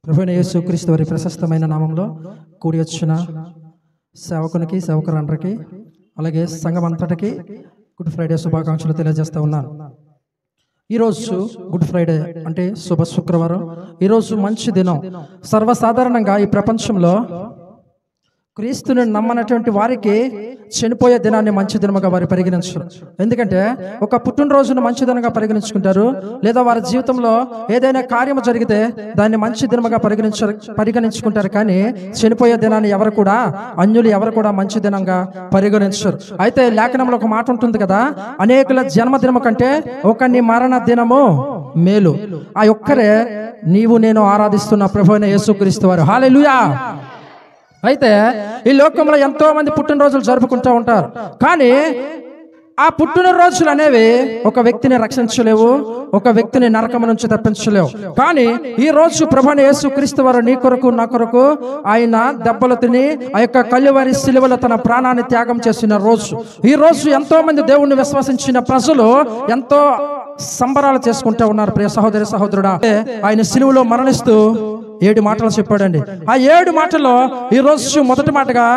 ప్రభువైన యేసు క్రీస్తు వారి ప్రశస్తమైన నామంలో కూడి వచ్చిన సేవకునికి సేవకులందరికీ అలాగే సంఘం అంతటికి గుడ్ ఫ్రైడే శుభాకాంక్షలు తెలియజేస్తూ ఉన్నాను ఈరోజు గుడ్ ఫ్రైడే అంటే శుభ శుక్రవారం ఈరోజు మంచి దినం సర్వసాధారణంగా ఈ ప్రపంచంలో క్రీస్తుని నమ్మనటువంటి వారికి చనిపోయే దినాన్ని మంచి దినముగా వారు పరిగణించరు ఎందుకంటే ఒక పుట్టినరోజును మంచి దినంగా పరిగణించుకుంటారు లేదా వారి జీవితంలో ఏదైనా కార్యము జరిగితే దాన్ని మంచి దినముగా పరిగణించ పరిగణించుకుంటారు కానీ చనిపోయే దినాన్ని ఎవరు కూడా అన్యులు ఎవరు కూడా మంచి దినంగా పరిగణించరు అయితే లేఖనంలో ఒక మాట ఉంటుంది కదా అనేకుల జన్మదినము కంటే ఒక నీ మరణ దినము మేలు ఆ ఒక్కరే నీవు నేను ఆరాధిస్తున్న ప్రభు అయిన యేసుక్రీస్తు వారు హాలెలుయా అయితే ఈ లోకంలో ఎంతో మంది పుట్టినరోజులు జరుపుకుంటూ ఉంటారు కానీ ఆ పుట్టినరోజులు అనేవి ఒక వ్యక్తిని రక్షించలేవు ఒక వ్యక్తిని నరకం నుంచి తప్పించలేవు కానీ ఈ రోజు ప్రభాని యేసు క్రీస్తు వారు నీ కొరకు నా కొరకు ఆయన దెబ్బలు తిని ఆ యొక్క కల్లువారి శిలువలో తన ప్రాణాన్ని త్యాగం చేసిన రోజు ఈ రోజు ఎంతో మంది దేవుణ్ణి విశ్వసించిన ప్రజలు ఎంతో సంబరాలు చేసుకుంటూ ఉన్నారు ప్రియ సహోదరి సహోదరుడా ఆయన సిలువలో మరణిస్తూ ఏడు మాటలు చెప్పాడండి ఆ ఏడు మాటల్లో ఈ రోజు మొదటి మాటగా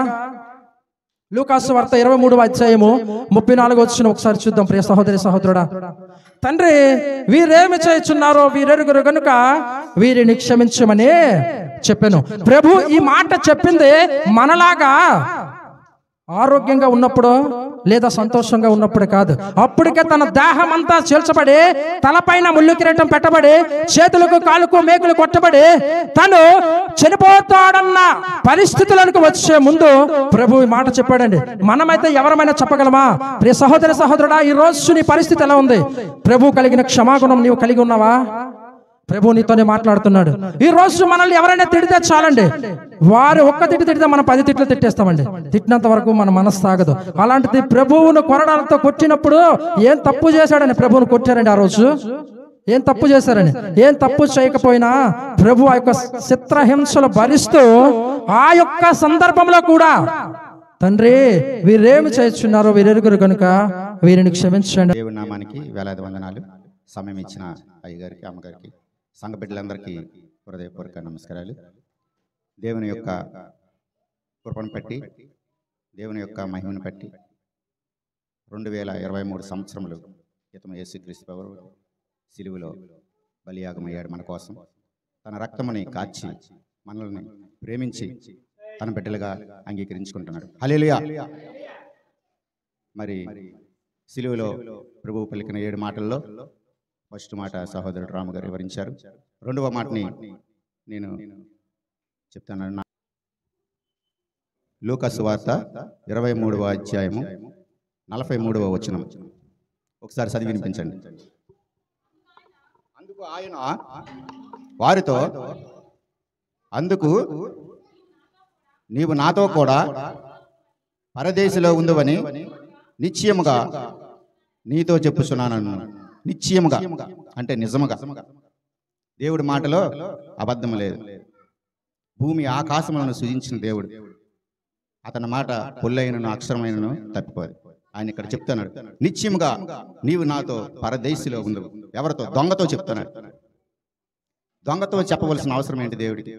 లూకాసు వార్త ఇరవై మూడవ అధ్యాయము ముప్పై నాలుగు వచ్చిన ఒకసారి చూద్దాం ప్రియ సహోదరి సహోదరుడా తండ్రి వీరేమి చేయుచున్నారో వీరెరుగురు గనుక వీరిని క్షమించమని చెప్పాను ప్రభు ఈ మాట చెప్పింది మనలాగా ఆరోగ్యంగా ఉన్నప్పుడు లేదా సంతోషంగా ఉన్నప్పుడు కాదు అప్పటికే తన దేహం అంతా చీల్చబడి తలపైన ముళ్ళు కిరీటం పెట్టబడి చేతులకు కాలుకు మేకులు కొట్టబడి తను చనిపోతాడన్న పరిస్థితులకు వచ్చే ముందు ప్రభు ఈ మాట చెప్పాడండి మనమైతే ఎవరమైనా చెప్పగలమా ప్రియ సహోదర సహోదరుడా ఈ రోజు నీ పరిస్థితి ఎలా ఉంది ప్రభు కలిగిన క్షమాగుణం నీవు కలిగి ఉన్నావా ప్రభు నీతోనే మాట్లాడుతున్నాడు ఈ రోజు మనల్ని ఎవరైనా తిడితే చాలండి వారు ఒక్క తిట్టి తిడితే మనం పది తిట్లు తిట్టేస్తామండి తిట్టినంత వరకు మన మనసు సాగదు అలాంటిది ప్రభువును కొరడాలతో కొట్టినప్పుడు ఏం తప్పు చేశాడని ప్రభువును కొట్టారండి ఆ రోజు ఏం తప్పు చేశారని ఏం తప్పు చేయకపోయినా ప్రభు ఆ యొక్క చిత్రహింసలు భరిస్తూ ఆ యొక్క సందర్భంలో కూడా తండ్రి వీరేమి చేస్తున్నారో వీరెరుగురు కనుక వీరిని క్షమించండి దేవుడి నామానికి వేలాది వందనాలు సమయం ఇచ్చిన అయ్యగారికి అమ్మగారికి సంఘ బిడ్డలందరికీ హృదయపూర్వక నమస్కారాలు దేవుని యొక్క కృపను పెట్టి దేవుని యొక్క మహిమను పెట్టి రెండు వేల ఇరవై మూడు సంవత్సరములు క్రితం యేసుక్రీస్తు ప్రభువు సిలువలో బలియాగమయ్యాడు మన కోసం తన రక్తముని కాచి మనల్ని ప్రేమించి తన బిడ్డలుగా అంగీకరించుకుంటున్నాడు హల్లెలూయా మరి సిలువలో ప్రభువు పలికిన ఏడు మాటల్లో ఫస్ట్ మాట సహోదరుడు రాము గారు వివరించారు రెండవ మాటని నేను చెప్తాను నా లూకస్ వార్త ఇరవై మూడవ అధ్యాయము నలభై మూడవ వచనం ఒకసారి చదివి వినిపించండి అందుకు ఆయన వారితో అందుకు నీవు నాతో కూడా పరదేశిలో ఉందవని నిశ్చయముగా నీతో చెప్పుచున్నాను నిశ్చయముగా అంటే నిజముగా దేవుడి మాటలో అబద్ధం లేదు భూమి ఆకాశములను సృజించిన దేవుడు అతని మాట పొల్లైనను అక్షరమైనను తప్పిపోదు ఆయన ఇక్కడ చెప్తున్నాడు నిశ్చయముగా నీవు నాతో పరదేశిలో ఉండవు ఎవరితో దొంగతో చెప్తున్నాడు దొంగతో చెప్పవలసిన అవసరం ఏంటి దేవుడికి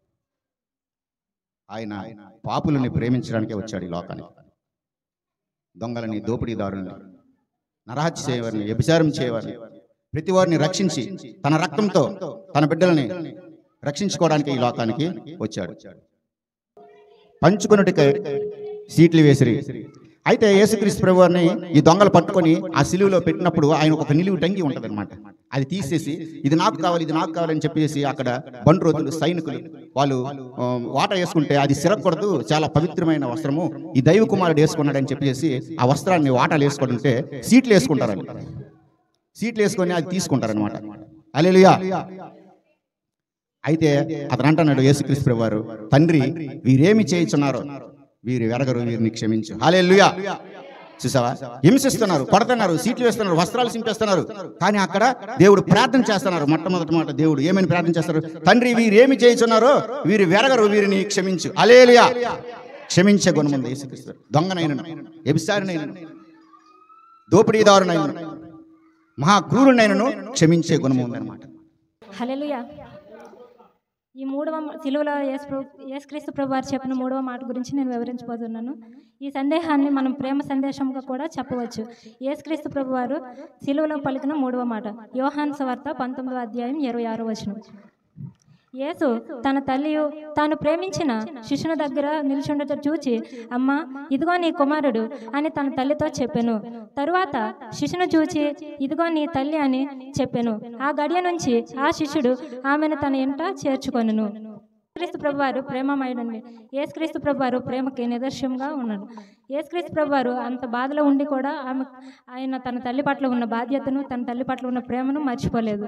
ఆయన పాపులని ప్రేమించడానికే వచ్చాడు ఈ లోకానికి దొంగలని దోపిడీదారుని నరహత్య చేయవారిని వ్యభిచారం చేయవారిని ప్రతి వారిని రక్షించి తన రక్తంతో తన బిడ్డలని రక్షించుకోవడానికి ఈ లోకానికి వచ్చాడు పంచుకొనుటికై సీట్లు వేసిరి అయితే యేసుక్రీస్తు ప్రభు వారిని ఈ దొంగలు పట్టుకొని ఆ సిలువలో పెట్టినప్పుడు ఆయన ఒక నిలువు టంగి ఉంటుంది అనమాట అది తీసేసి ఇది నాకు కావాలి ఇది నాకు కావాలని చెప్పేసి అక్కడ బండ్రోతులు సైనికులు వాళ్ళు ఆ, వాట వేసుకుంటే అది సిరగకూడదు చాలా పవిత్రమైన వస్త్రము ఈ దైవ కుమారుడు వేసుకున్నాడని చెప్పేసి ఆ వస్త్రాన్ని వాటాలు వేసుకుంటుంటే సీట్లు వేసుకుంటారని సీట్లు వేసుకొని అది తీసుకుంటారనమాట అలెలుయా అయితే అతను అంటున్నాడు యేసుక్రీస్తు ప్రభు వారు తండ్రి వీరేమి చేయించున్నారో వీరు వెరగరు వీరిని క్షమించు హాలేలుయా చూసావా హింసిస్తున్నారు కొడుతున్నారు సీట్లు వేస్తున్నారు వస్త్రాలు సింపేస్తున్నారు కానీ అక్కడ దేవుడు ప్రార్థన చేస్తున్నారు మొట్టమొదటి మాట దేవుడు ఏమని ప్రార్థన చేస్తారు తండ్రి వీరేమి చేయించున్నారో వీరు వెరగరు వీరిని క్షమించు అలేలుయా క్షమించే గుణం ఉంది యేసుక్రీస్తు దొంగనైనను ఎబిసారినైనను దోపిడీదారునైనను మహా క్రూరునైనను క్షమించే గుణం ఉందన్నమాట హల్లెలూయా ఈ మూడవ సిలువలో యేసు ప్రభు- యేసుక్రీస్తు ప్రభు వారు చెప్పిన మూడవ మాట గురించి నేను వివరించబోతున్నాను ఈ సందేహాన్ని మనం ప్రేమ సందేశంగా కూడా చెప్పవచ్చు యేసుక్రీస్తు ప్రభు వారు సిలువలో పలికిన మూడవ మాట యోహాన్ సువార్త పంతొమ్మిదవ అధ్యాయం ఇరవై ఆరో వచనం యేసు తన తల్లియు తాను ప్రేమించిన శిష్యుని దగ్గర నిల్చుండట చూచి అమ్మా ఇదిగో నీ కుమారుడు అని తన తల్లితో చెప్పెను తరువాత శిష్యును చూచి ఇదిగో నీ తల్లి అని చెప్పెను ఆ గడియ నుంచి ఆ శిష్యుడు ఆమెను తన ఇంట చేర్చుకొనెను క్రీస్తు ప్రభువారు ప్రేమమయుడండి యేసుక్రీస్తు ప్రభువారు ప్రేమకి నిదర్శనంగా ఉన్నాడు యేసుక్రీస్తు ప్రభువారు అంత బాధలో ఉండి కూడా ఆమె ఆయన తన తల్లి పట్ల ఉన్న బాధ్యతను తన తల్లి పట్ల ఉన్న ప్రేమను మర్చిపోలేదు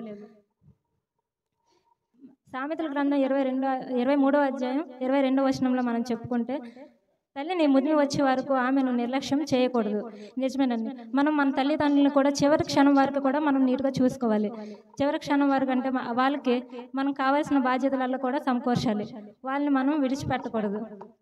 సామెతల గ్రంథం ఇరవై రెండో ఇరవై మూడో అధ్యాయం ఇరవై రెండో వచనంలో మనం చెప్పుకుంటే తల్లిని ముదిమి వచ్చే వరకు ఆమెను నిర్లక్ష్యం చేయకూడదు నిజమేనండి మనం మన తల్లిదండ్రులను కూడా చివరి క్షణం వరకు కూడా మనం నీట్గా చూసుకోవాలి చివరి క్షణం వరకు అంటే మ- వాళ్ళకి మనం కావాల్సిన బాధ్యతలలో కూడా సమకూర్చాలి వాళ్ళని మనం విడిచిపెట్టకూడదు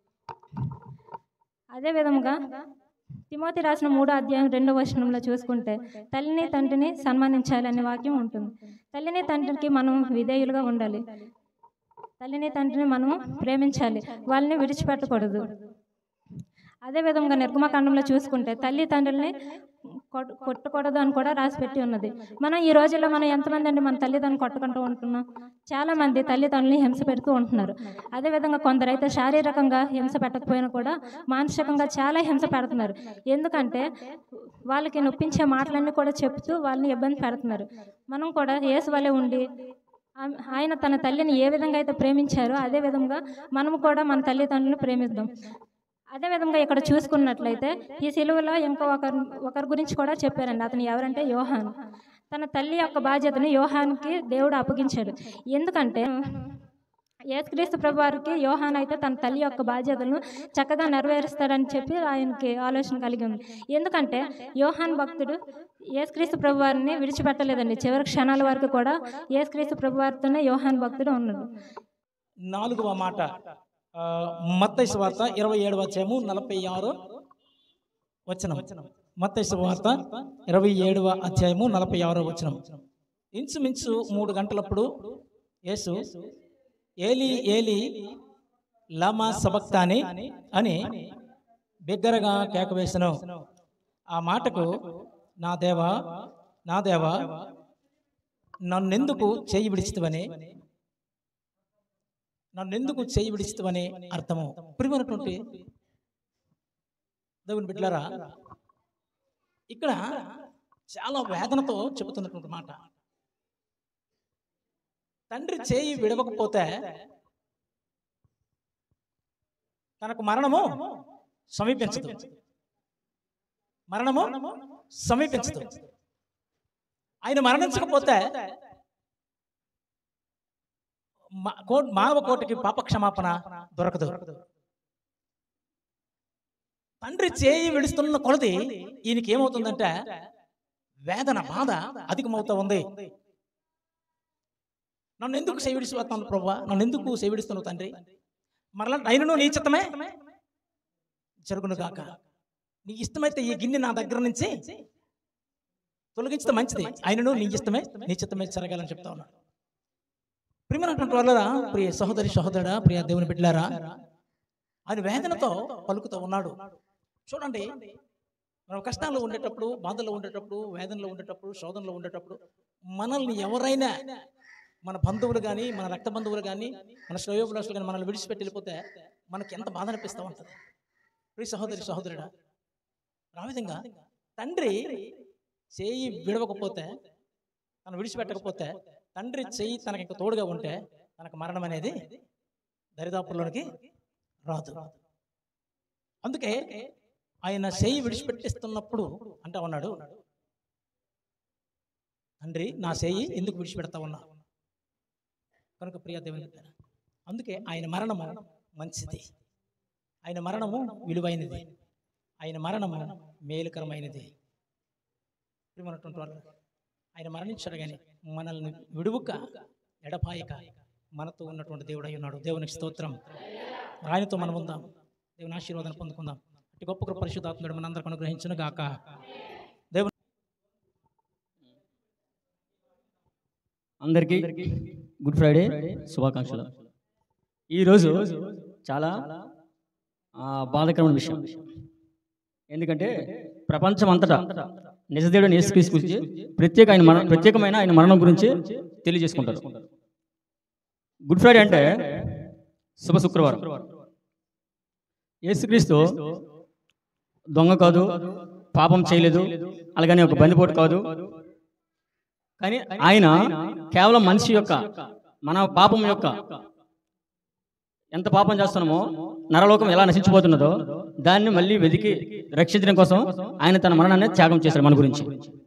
అదే విధముగా తిమోతి రాసిన మూడో అధ్యాయం రెండో వచనంలో చూసుకుంటే తల్లిని తండ్రిని సన్మానించాలి అనే వాక్యం ఉంటుంది తల్లిని తండ్రికి మనం విధేయులుగా ఉండాలి తల్లిని తండ్రిని మనం ప్రేమించాలి వాళ్ళని విడిచిపెట్టకూడదు అదే విధంగా నిర్గమకాండంలో చూసుకుంటే తల్లి తండ్రుల్ని కొట్- కొట్టకూడదు అని కూడా రాసి పెట్టి ఉన్నది మనం ఈ రోజుల్లో మనం ఎంతమంది అండి మన తల్లిదండ్రులు కొట్టుకుంటూ ఉంటున్నాం చాలా మంది తల్లిదండ్రులని హింస పెడుతూ ఉంటున్నారు అదేవిధంగా కొందరైతే శారీరకంగా హింస పెట్టకపోయినా కూడా మానసికంగా చాలా హింస పెడుతున్నారు ఎందుకంటే వాళ్ళకి నొప్పించే మాటలన్నీ కూడా చెప్తూ వాళ్ళని ఇబ్బంది పెడుతున్నారు మనం కూడా యేసు వలె ఉండి ఆమె- ఆయన తన తల్లిని ఏ విధంగా అయితే ప్రేమించారో అదే విధంగా మనము కూడా మన తల్లిదండ్రులను ప్రేమిద్దాం అదే విధంగా ఇక్కడ చూసుకున్నట్లయితే ఈ సిలువలో ఇంకో ఒకరు ఒకరి గురించి కూడా చెప్పారండి అతను ఎవరంటే యోహాన్ తన తల్లి యొక్క బాధ్యతను యోహాన్కి దేవుడు అప్పగించాడు ఎందుకంటే యేసుక్రీస్తు ప్రభు వారికి యోహాన్ అయితే తన తల్లి యొక్క బాధ్యతలను చక్కగా నెరవేరుస్తాడని చెప్పి ఆయనకి ఆలోచన కలిగి ఉంది ఎందుకంటే యోహాన్ భక్తుడు యేసుక్రీస్తు ప్రభు వారిని విడిచిపెట్టలేదండి చివరి క్షణాల వరకు కూడా యేసుక్రీస్తు ప్రభు వారితోనే యోహాన్ భక్తుడు ఉన్నాడు నాలుగవ మాట ఆ, మత్తయి వార్త ఇరవై ఏడవ అధ్యాయము నలభై ఆరు వచనం మత్తయి వార్త ఇరవై ఏడవ అధ్యాయము నలభై ఆరో వచనం ఇంచుమించు మూడు గంటలప్పుడు యేసు ఏలి ఏలి లమా సబక్తాని అని బిగ్గరగా కేక వేసెను ఆ మాటకు నా దేవా నా దేవా నన్నెందుకు చేయి విడిచితివని నన్నెందుకు చేయి విడిచితివని అర్థము ప్రియమైనటువంటి దేవుని బిడ్డలారా ఇక్కడ చాలా వేదనతో చెబుతున్నటువంటి మాట తండ్రి చేయి విడవకపోతే తనకు మరణము సమీపించదు మరణము సమీపించదు ఆయన మరణించకపోతే మా- కో- మానవ కోటికి పాప క్షమాపణ దొరకదు తండ్రి చేయి విడుస్తున్న కొలది ఈయనకి ఏమవుతుందంటే వేదన బాధ అధికమవుతా ఉంది నన్ను ఎందుకు సేవిడిస్తున్నాను ప్రభా నన్ను ఎందుకు సేవిడిస్తున్నావు తండ్రి మరలా అయినను నీ చిత్తమే జరుగును గాక నీ ఇష్టమైతే ఈ గిన్నె నా దగ్గర నుంచి తొలగించితే మంచిది ఆయనను నీ ఇష్టమే నీ చిత్తమే జరగాలని చెప్తా ఉన్నాడు ప్రియమైనటువంటి వాళ్ళరా ప్రియ సహోదరి సహోదరుడా ప్రియ దేవుని బిడ్డలారా ఆయన వేదనతో పలుకుతూ ఉన్నాడు చూడండి మనం కష్టాల్లో ఉండేటప్పుడు బాధల్లో ఉండేటప్పుడు వేదనలో ఉండేటప్పుడు శోధనలో ఉండేటప్పుడు మనల్ని ఎవరైనా మన బంధువులు కానీ మన రక్త బంధువులు కానీ మన శ్రేయోభిలాషులు కానీ మనల్ని విడిచిపెట్టి వెళ్ళిపోతే మనకి ఎంత బాధ అనిపిస్తూ ఉంటుంది ప్రియ సహోదరి సహోదరుడా ఆ విధంగా తండ్రి చేయి విడవకపోతే తను విడిచిపెట్టకపోతే తండ్రి చెయ్యి తనకి ఇంకా తోడుగా ఉంటే తనకు మరణం అనేది దరిదాపుల్లోనికి రాదు అందుకే ఆయన చెయ్యి విడిచిపెట్టిస్తున్నప్పుడు అంటా ఉన్నాడు తండ్రి నా చెయ్యి ఎందుకు విడిచిపెడతా ఉన్నా కనుక ప్రియ దేవుని బిడ్డ అందుకే ఆయన మరణము మంచిది ఆయన మరణము విలువైనది ఆయన మరణము మేలుకరమైనది ప్రియమైనటువంటి వాళ్ళు ఆయన మరణించాడు కానీ మనల్ని విడువక ఎడపాయక మనతో ఉన్నటువంటి దేవుడు అయి ఉన్నాడు దేవునికి స్తోత్రం ఆయనతో మనం ఉందాం దేవుని ఆశీర్వాదాన్ని పొందుకుందాం అట్టి గొప్ప గొప్ప పరిశుద్ధాత్ముడు మనందరికి అనుగ్రహించును గాక దేవుని అందరికీ గుడ్ ఫ్రైడే శుభాకాంక్షలు ఈరోజు చాలా ఆ, బాధాకరమైన విషయం ఎందుకంటే ప్రపంచం అంతటా నిజదేవుడు యేసుక్రీస్తు గురించి ప్రత్యేక ఆయన మరణ ప్రత్యేకమైన ఆయన మరణం గురించి తెలియజేసుకుంటారు గుడ్ ఫ్రైడే అంటే శుభ శుక్రవారం యేసుక్రీస్తు దొంగ కాదు పాపం చేయలేదు అలాగని ఒక బందిపోటు కాదు కానీ ఆయన కేవలం మనిషి యొక్క మన పాపం యొక్క ఎంత పాపం చేస్తున్నామో నరలోకం ఎలా నశించిపోతున్నదో దాన్ని మళ్ళీ వెతికి రక్షించడం కోసం ఆయన తన మరణాన్ని త్యాగం చేశాడు మన గురించి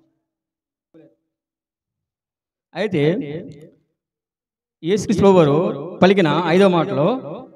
అయితే యేసుక్రీస్తు వారు పలికిన ఐదో మాటలో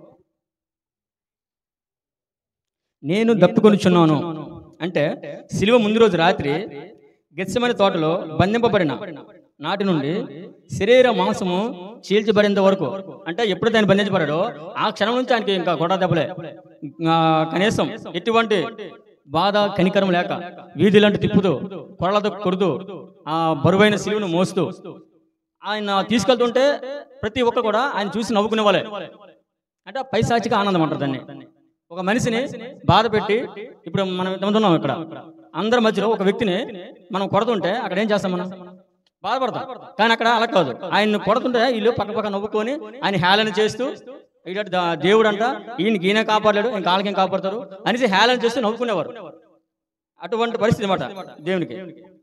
నేను దప్పుకొనిచున్నాను అంటే శిలువ ముందు రోజు రాత్రి గెత్సమని తోటలో బంధింపబడిన నాటి నుండి శరీర మాంసము చీల్చబడేంత వరకు అంటే ఎప్పుడు దాన్ని బంధించబడాడో ఆ క్షణం నుంచి ఆయనకి ఇంకా గొడవ దెబ్బలే ఆ, కనీసం ఎటువంటి బాధ కనికరం లేక వీధులంటూ తిప్పుతూ కొరలతో కొడుతూ ఆ బరువైన శిలువను మోస్తూ ఆయన తీసుకెళ్తుంటే ప్రతి ఒక్క కూడా ఆయన చూసి నవ్వుకునే వాళ్ళే అంటే పైశాచిక ఆనందం అంటారు దాన్ని ఒక మనిషిని బాధ పెట్టి ఇప్పుడు మనం ఇంతమంది ఉన్నాం ఇక్కడ అందరి మధ్యలో ఒక వ్యక్తిని మనం కొడుతుంటే అక్కడ ఏం చేస్తాం మనం బాధపడతాం కానీ అక్కడ అలా కాదు ఆయన్ని కొడుతుంటే వీళ్ళు పక్క పక్క నవ్వుకొని ఆయన హేళన చేస్తూ ఇటు దా- దేవుడు అంట ఈయనకి ఈయన కాపాడలేడు ఇంకా వాళ్ళకి ఏం కాపాడతారు అనేసి హేళన చేస్తూ నవ్వుకునేవారు అటువంటి పరిస్థితి అన్నమాట దేవునికి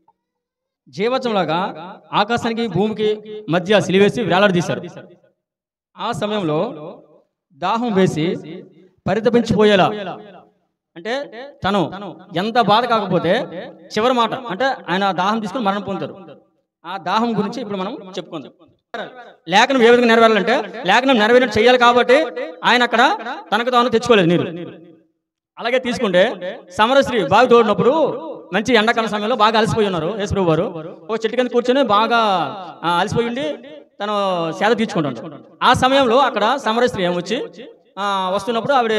జీవచంలాగా ఆకాశానికి భూమికి మధ్య సిలివేసి వేలాడదీశారు ఆ సమయంలో దాహం వేసి పరితపించిపోయేలా అంటే తను ఎంత బాధ కాకపోతే చివరి మాట అంటే ఆయన దాహం తీసుకుని మరణం పొందుతారు ఆ దాహం గురించి ఇప్పుడు మనం చెప్పుకుందాం లేఖనం ఏ విధంగా నెరవేరాలంటే లేఖనం నెరవేరినట్టు చేయాలి కాబట్టి ఆయన అక్కడ తనకు తాను తెచ్చుకోలేదు నీరు అలాగే తీసుకుంటే సమరశ్రీ బావి తోడినప్పుడు మంచి ఎండాకాలం సమయంలో బాగా అలసిపోయి ఉన్నారు యేసుప్రభు వారు ఒక చెట్టు కింద కూర్చొని బాగా ఆ, అలసిపోయి ఉండి తను సేద తీర్చుకుంటాడు ఆ సమయంలో అక్కడ సమరశ్రీ ఏమొచ్చి ఆ, వస్తున్నప్పుడు ఆవిడ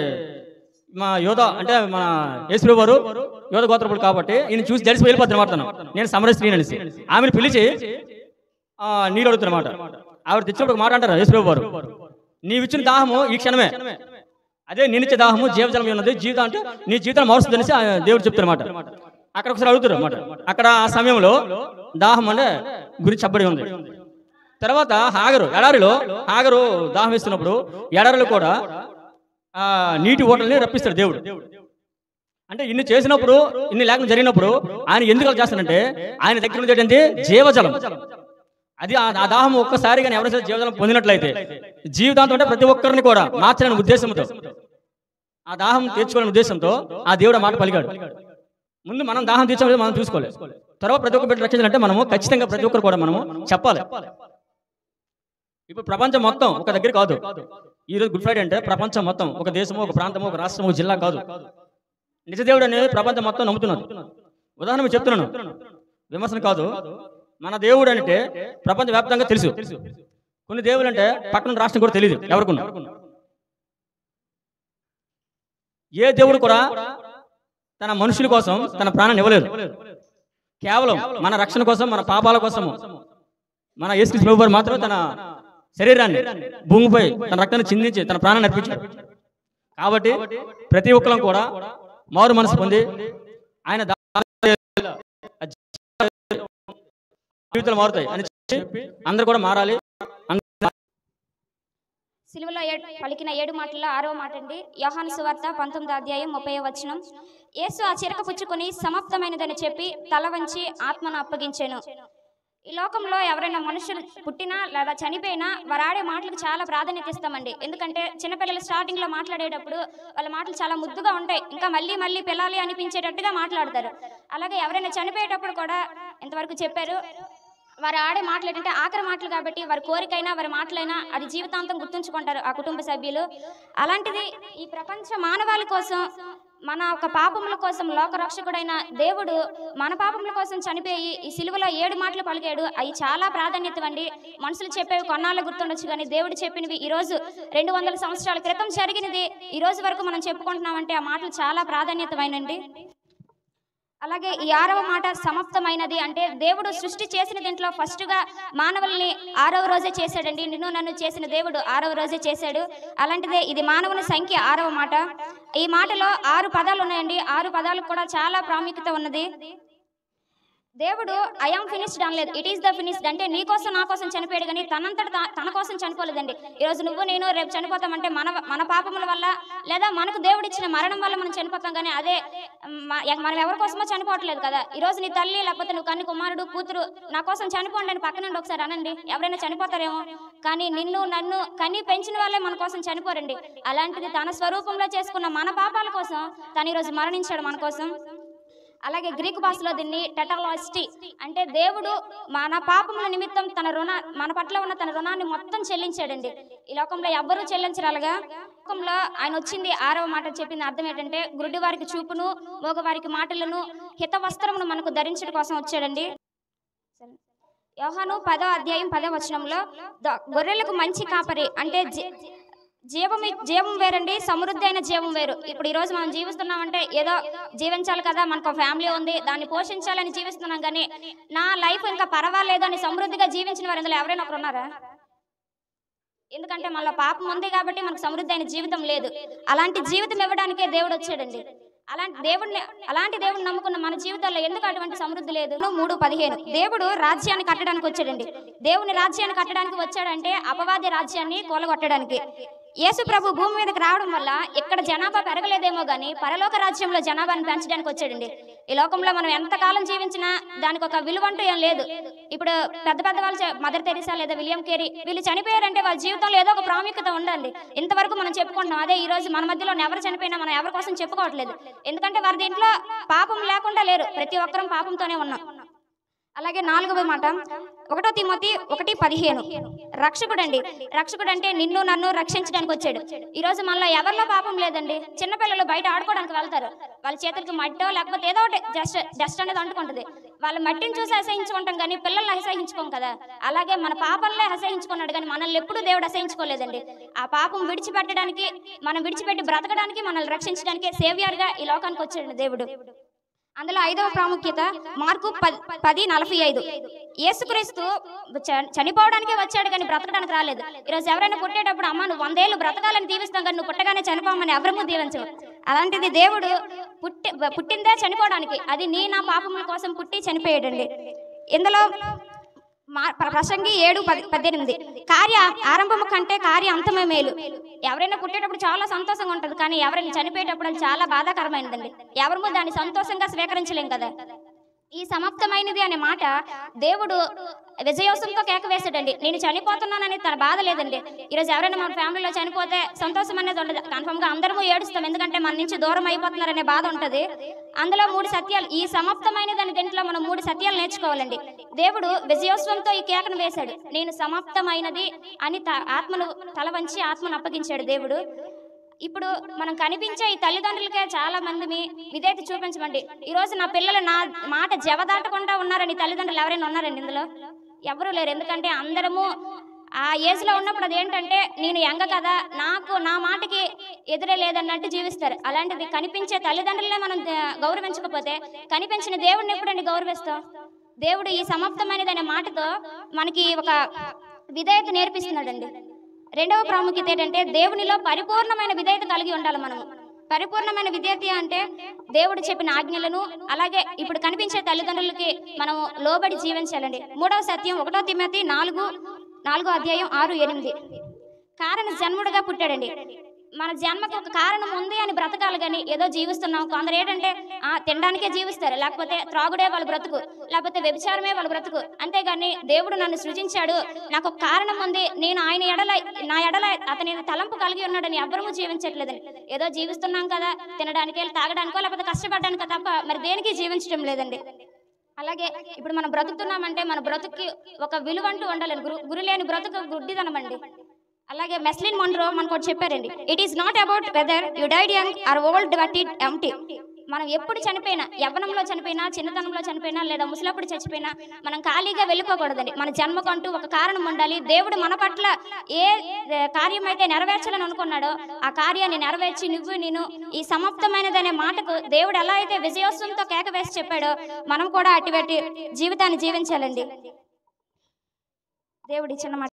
మా యోధ అంటే మన యేసుప్రభు వారు యోధ గోత్రపుడు కాబట్టి ఈయన చూసి జడిసి వెళ్ళిపోతున్న మాట తను. నేను సమరశ్రీ అనేసి ఆమెను పిలిచి ఆ, నీరు అడుగుతున్నమాట ఆవిడ తెచ్చినప్పుడు ఒక మాట అంటారు యేసుప్రభు వారు నీవిచ్చిన దాహము ఈ క్షణమే అదే నినిచ్చే దాహము జీవజలం ఉన్నది జీవితం అంటే నీ జీవితం మారుస్తుంది అనేసి ఆ దేవుడు చెప్తారన్నమాట అక్కడ ఒకసారి అడుగుతారు అన్నమాట అక్కడ ఆ సమయంలో దాహం అంటే గురించి చెప్పబడి ఉంది తర్వాత హాగరు ఎడారిలో హాగరు దాహం వేస్తున్నప్పుడు ఎడారిలో కూడా ఆ నీటి ఓటల్ని రప్పిస్తాడు దేవుడు అంటే ఇన్ని చేసినప్పుడు ఇన్ని లేఖలు జరిగినప్పుడు ఆయన ఎందుకు అలా చేస్తాడంటే ఆయన దగ్గర నుంచి ఏంటంటే జీవజలం అది ఆ ఆ దాహం ఒక్కసారి కానీ ఎవరైనా సరే జీవజలం పొందినట్లయితే జీవితాంతం అంటే ప్రతి ఒక్కరిని కూడా మార్చాలనే ఉద్దేశంతో ఆ దాహం తీర్చుకోవాలనే ఉద్దేశంతో ఆ దేవుడు ఆ మాట పలికాడు ముందు మనం దాహం తీర్చాలి మనం చూసుకోవాలి తర్వాత ప్రతి ఒక్క బిడ్డ రక్షించాలంటే మనము ఖచ్చితంగా ప్రతి ఒక్కరు కూడా మనము చెప్పాలి ఇప్పుడు ప్రపంచం మొత్తం ఒక దగ్గర కాదు ఈ రోజు గుడ్ ఫ్రైడే అంటే ప్రపంచం మొత్తం ఒక దేశము ఒక ప్రాంతము ఒక రాష్ట్రము ఒక జిల్లా కాదు నిజదేవుడు అనేది ప్రపంచం మొత్తం నమ్ముతున్నారు ఉదాహరణ మీకు చెప్తున్నాను విమర్శన కాదు మన దేవుడు అంటే ప్రపంచ వ్యాప్తంగా తెలుసు కొన్ని దేవుడు అంటే పక్కన రాష్ట్రం కూడా తెలియదు ఎవరికున్నా ఏ దేవుడు కూడా తన మనుషుల కోసం తన ప్రాణాన్ని ఇవ్వలేదు కేవలం మన రక్షణ కోసం మన పాపాల కోసము మన యేసు వారు మాత్రం తన శరీరాన్ని భూమిపై తన రక్తాన్ని చిందించి తన ప్రాణాన్ని అర్పించాడు కాబట్టి ప్రతి ఒక్కరం కూడా మారు మనసు పొంది ఆయన దా- జీవితాలు మారుతాయి అని చెప్పి అందరూ కూడా మారాలి సిలువలో ఏడు పలికిన ఏడు మాటల్లో ఆరో మాట అండి యోహాను సువార్త పంతొమ్మిది అధ్యాయం ముప్పై వచనం యేసు ఆ చిరక పుచ్చుకొని సమాప్తమైనదని చెప్పి తల వంచి ఆత్మను అప్పగించాను ఈ లోకంలో ఎవరైనా మనుషులు పుట్టినా లేదా చనిపోయినా వారు ఆడే మాటలకు చాలా ప్రాధాన్యత ఇస్తామండి ఎందుకంటే చిన్నపిల్లలు స్టార్టింగ్లో మాట్లాడేటప్పుడు వాళ్ళ మాటలు చాలా ముద్దుగా ఉంటాయి ఇంకా మళ్ళీ మళ్ళీ పిల్లాలి అనిపించేటట్టుగా మాట్లాడతారు అలాగే ఎవరైనా చనిపోయేటప్పుడు కూడా ఇంతవరకు చెప్పారు వారు ఆడే మాటలు ఏంటంటే ఆఖరి మాటలు కాబట్టి వారి కోరికైనా వారి మాటలైనా అది జీవితాంతం గుర్తుంచుకుంటారు ఆ కుటుంబ సభ్యులు అలాంటిది ఈ ప్రపంచ మానవాళి కోసం మన ఒక పాపముల కోసం లోకరక్షకుడైన దేవుడు మన పాపముల కోసం చనిపోయి ఈ సిలువలో ఏడు మాటలు పలికాడు అవి చాలా ప్రాధాన్యత అండి మనుషులు చెప్పేవి కొన్నాళ్ళు గుర్తుండొచ్చు కానీ దేవుడు చెప్పినవి ఈ రోజు రెండు వందల సంవత్సరాల క్రితం జరిగినది ఈ రోజు వరకు మనం చెప్పుకుంటున్నామంటే ఆ మాటలు చాలా ప్రాధాన్యతమైనండి అలాగే ఈ ఆరవ మాట సమాప్తమైనది అంటే దేవుడు సృష్టి చేసిన దీంట్లో ఫస్ట్గా మానవుల్ని ఆరవ రోజే చేశాడండి నిన్ను నన్ను చేసిన దేవుడు ఆరవ రోజే చేశాడు అలాంటిదే ఇది మానవుని సంఖ్య ఆరవ మాట ఈ మాటలో ఆరు పదాలు ఉన్నాయండి ఆరు పదాలకు కూడా చాలా ప్రాముఖ్యత ఉన్నది దేవుడు ఐఆమ్ ఫినిష్డ్ అనలేదు ఇట్ ఈస్ ద ఫినిష్డ్ అంటే నీ కోసం నా కోసం చనిపోయాడు కానీ తనంతట తా- తన కోసం చనిపోలేదండి ఈరోజు నువ్వు నేను రేపు చనిపోతామంటే మన మన పాపముల వల్ల లేదా మనకు దేవుడు ఇచ్చిన మరణం వల్ల మనం చనిపోతాం కానీ అదే మ- ఎ- మనం ఎవరి కోసమో చనిపోవట్లేదు కదా ఈరోజు నీ తల్లి లేకపోతే నువ్వు కన్ని కుమారుడు కూతురు నా కోసం చనిపోండి అని పక్కన నుండి ఒకసారి అనండి ఎవరైనా చనిపోతారేమో కానీ నిన్ను నన్ను కని పెంచిన వాళ్ళే మన కోసం చనిపోరండి అలాంటిది తన స్వరూపంలో చేసుకున్న మన పాపాల కోసం తను ఈరోజు మరణించాడు మన కోసం అలాగే గ్రీకు భాషలో దీన్ని టెటలాస్టి అంటే దేవుడు మన పాపముల నిమిత్తం తన రుణ మన పట్ల ఉన్న తన రుణాన్ని మొత్తం చెల్లించాడండి ఈ లోకంలో ఎవ్వరూ చెల్లించరు అలాగా లోకంలో ఆయన వచ్చింది ఆరవ మాట చెప్పింది అర్థం ఏంటంటే గుడ్డి వారికి చూపును మోగవారికి మాటలను హిత వస్త్రమును మనకు ధరించడం కోసం వచ్చాడండి యోహాను పదో అధ్యాయం పదో వచనంలో ద- గొర్రెలకు మంచి కాపరి అంటే జీ- జీవం ఇ- జీవం వేరండి సమృద్ధి అయిన జీవం వేరు ఇప్పుడు ఈ రోజు మనం జీవిస్తున్నామంటే ఏదో జీవించాలి కదా మనకు ఫ్యామిలీ ఉంది దాన్ని పోషించాలని జీవిస్తున్నాం కానీ నా లైఫ్ ఇంకా పర్వాలేదు అని సమృద్ధిగా జీవించిన వారు ఇందులో ఎవరైనా ఒకరు ఉన్నారా ఎందుకంటే మళ్ళీ పాపం ఉంది కాబట్టి మనకు సమృద్ధి అయిన జీవితం లేదు అలాంటి జీవితం ఇవ్వడానికే దేవుడు వచ్చాడండి అలాంటి దేవుడిని అలాంటి దేవుడిని నమ్ముకున్న మన జీవితాల్లో ఎందుకు అటువంటి సమృద్ధి లేదు మూడు పదిహేను దేవుడు రాజ్యాన్ని కట్టడానికి వచ్చాడండి దేవుని రాజ్యాన్ని కట్టడానికి వచ్చాడంటే అపవాది రాజ్యాన్ని కూలగొట్టడానికి యేసు ప్రభు భూమి మీదకి రావడం వల్ల ఇక్కడ జనాభా పెరగలేదేమో కానీ పరలోక రాజ్యంలో జనాభాని పెంచడానికి వచ్చాడండి ఈ లోకంలో మనం ఎంతకాలం జీవించినా దానికి ఒక విలువ అంటూ ఏం లేదు ఇప్పుడు పెద్ద పెద్ద వాళ్ళు చె- మదర్ తెరీసా లేదా విలియం కేరీ వీళ్ళు చనిపోయారంటే వాళ్ళ జీవితంలో ఏదో ఒక ప్రాముఖ్యత ఉండాలి ఇంతవరకు మనం చెప్పుకుంటున్నాం అదే ఈ రోజు మన మధ్యలో ఎవరు చనిపోయినా మనం ఎవరి కోసం చెప్పుకోవట్లేదు ఎందుకంటే వారి దీంట్లో పాపం లేకుండా లేరు ప్రతి ఒక్కరం పాపంతోనే ఉన్నాం అలాగే నాలుగవ మాట ఒకటో తిమోతి ఒకటి పదిహేను రక్షకుడు అండి రక్షకుడు అంటే నిన్ను నన్ను రక్షించడానికి వచ్చాడు ఈ రోజు మనలో ఎవరిలో పాపం లేదండి చిన్నపిల్లలు బయట ఆడుకోవడానికి వెళ్తారు వాళ్ళ చేతులకి మట్టో లేకపోతే ఏదో ఒకటి జస్ట్ డస్ట్ అనేది అంటుకుంటుంది వాళ్ళ మట్టిని చూసి అసహించుకుంటాం కానీ పిల్లల్ని అసహించుకోం కదా అలాగే మన పాపంలో అసహించుకున్నాడు కానీ మనల్ని ఎప్పుడూ దేవుడు అసహించుకోలేదండి ఆ పాపం విడిచిపెట్టడానికి మనం విడిచిపెట్టి బ్రతకడానికి మనల్ని రక్షించడానికి సేవియర్గా ఈ లోకానికి వచ్చాడు దేవుడు అందులో ఐదవ ప్రాముఖ్యత మార్కు పది పది నలభై ఐదు యేసుక్రీస్తు చ- చనిపోవడానికే వచ్చాడు కానీ బ్రతకడానికి రాలేదు ఈరోజు ఎవరైనా పుట్టేటప్పుడు అమ్మ నువ్వు వందేళ్ళు బ్రతకాలని దీవిస్తాం కానీ నువ్వు పుట్టగానే చనిపోమని ఎవరము దీవించవు అలాంటిది దేవుడు పుట్టి పుట్టిందే చనిపోవడానికి అది నీ నా పాపముల కోసం పుట్టి చనిపోయాడండి ఇందులో మా ప్ర- ప్రసంగి ఏడు పది పద్దెనిమిది కార్య ఆరంభము కంటే కార్య అంతమే మేలు ఎవరైనా పుట్టేటప్పుడు చాలా సంతోషంగా ఉంటుంది కానీ ఎవరైనా చనిపోయేటప్పుడు అది చాలా బాధాకరమైనదండి ఎవరు దాన్ని సంతోషంగా స్వీకరించలేం కదా ఈ సమాప్తమైనది అనే మాట దేవుడు విజయోత్సవంతో కేక వేసాడండి నేను చనిపోతున్నానని తన బాధ లేదండి ఈరోజు ఎవరైనా మన ఫ్యామిలీలో చనిపోతే సంతోషం అనేది ఉండదు కన్ఫర్మ్ గా అందరము ఏడుస్తాం ఎందుకంటే మన నుంచి దూరం అయిపోతున్నారనే బాధ ఉంటది అందులో మూడు సత్యాలు ఈ సమాప్తమైనది అనే దీంట్లో మనం మూడు సత్యాలు నేర్చుకోవాలండి దేవుడు విజయోత్సవంతో ఈ కేకను వేశాడు నేను సమాప్తమైనది అని త- ఆత్మను తల వంచి ఆత్మను అప్పగించాడు దేవుడు ఇప్పుడు మనం కనిపించే ఈ తల్లిదండ్రులకే చాలా మందిని విధేయత చూపించమండి ఈ రోజు నా పిల్లలు నా మాట జవదాటకుండా ఉన్నారని తల్లిదండ్రులు ఎవరైనా ఉన్నారండి ఇందులో ఎవరు లేరు ఎందుకంటే అందరము ఆ ఏజ్ లో ఉన్నప్పుడు అదేంటంటే నేను ఎంగ కదా నాకు నా మాటకి ఎదురే లేదన్నట్టు జీవిస్తారు అలాంటిది కనిపించే తల్లిదండ్రులనే మనం ద- గౌరవించకపోతే కనిపించిన దేవుడిని ఎప్పుడండి గౌరవిస్తాం దేవుడు ఈ సమాప్తమైనది అనే మాటతో మనకి ఒక విధేయత నేర్పిస్తున్నాడండి రెండవ ప్రాముఖ్యత ఏంటంటే దేవునిలో పరిపూర్ణమైన విధేయత కలిగి ఉండాలి మనము పరిపూర్ణమైన విధేయత అంటే దేవుడు చెప్పిన ఆజ్ఞలను అలాగే ఇప్పుడు కనిపించే తల్లిదండ్రులకి మనం లోబడి జీవించాలండి మూడవ సత్యం ఒకటో తిమ్మతి నాలుగు నాలుగో అధ్యాయం ఆరు ఎనిమిది కారణ జన్ముడుగా పుట్టాడండి మన జన్మకు ఒక కారణం ఉంది అని బ్రతకాలి కానీ ఏదో జీవిస్తున్నాం కొందరు ఏంటంటే ఆ తినడానికే జీవిస్తారు లేకపోతే త్రాగుడే వాళ్ళ బ్రతుకు లేకపోతే వ్యభిచారమే వాళ్ళ బ్రతుకు అంతేగాని దేవుడు నన్ను సృజించాడు నాకు ఒక కారణం ఉంది నేను ఆయన ఎడల నా ఎడల అతని తలంపు కలిగి ఉన్నాడని ఎవ్వరూ జీవించట్లేదని ఏదో జీవిస్తున్నాం కదా తినడానికి తాగడానికో లేకపోతే కష్టపడడానికో తప్ప మరి దేనికి జీవించడం లేదండి అలాగే ఇప్పుడు మనం బ్రతుకుతున్నామంటే మన బ్రతుక్కి ఒక విలువ అంటూ ఉండాలి గురు గురు లేని బ్రతుకు గుడ్డిదనమండి అలాగే మెస్లిన్ మొండ్రో మనకు ఒకటి చెప్పారండి it is not about whether you died young or old but it ఎంటీ మనం ఎప్పుడు చనిపోయినా యవ్వనంలో చనిపోయినా చిన్నతనంలో చనిపోయినా లేదా ముసలప్పుడు చచ్చిపోయినా మనం ఖాళీగా వెళ్ళిపోకూడదండి మన జన్మకంటూ ఒక కారణం ఉండాలి దేవుడు మన పట్ల ఏ ఏ కార్యం అయితే నెరవేర్చాలని అనుకున్నాడో ఆ కార్యాన్ని నెరవేర్చి నువ్వు నేను ఈ సమాప్తమైనదనే మాటకు దేవుడు ఎలా అయితే విజయోత్సవంతో కేక వేసి చెప్పాడో మనం కూడా అటువంటి జీవితాన్ని జీవించాలండి దేవుడి చిన్న మాట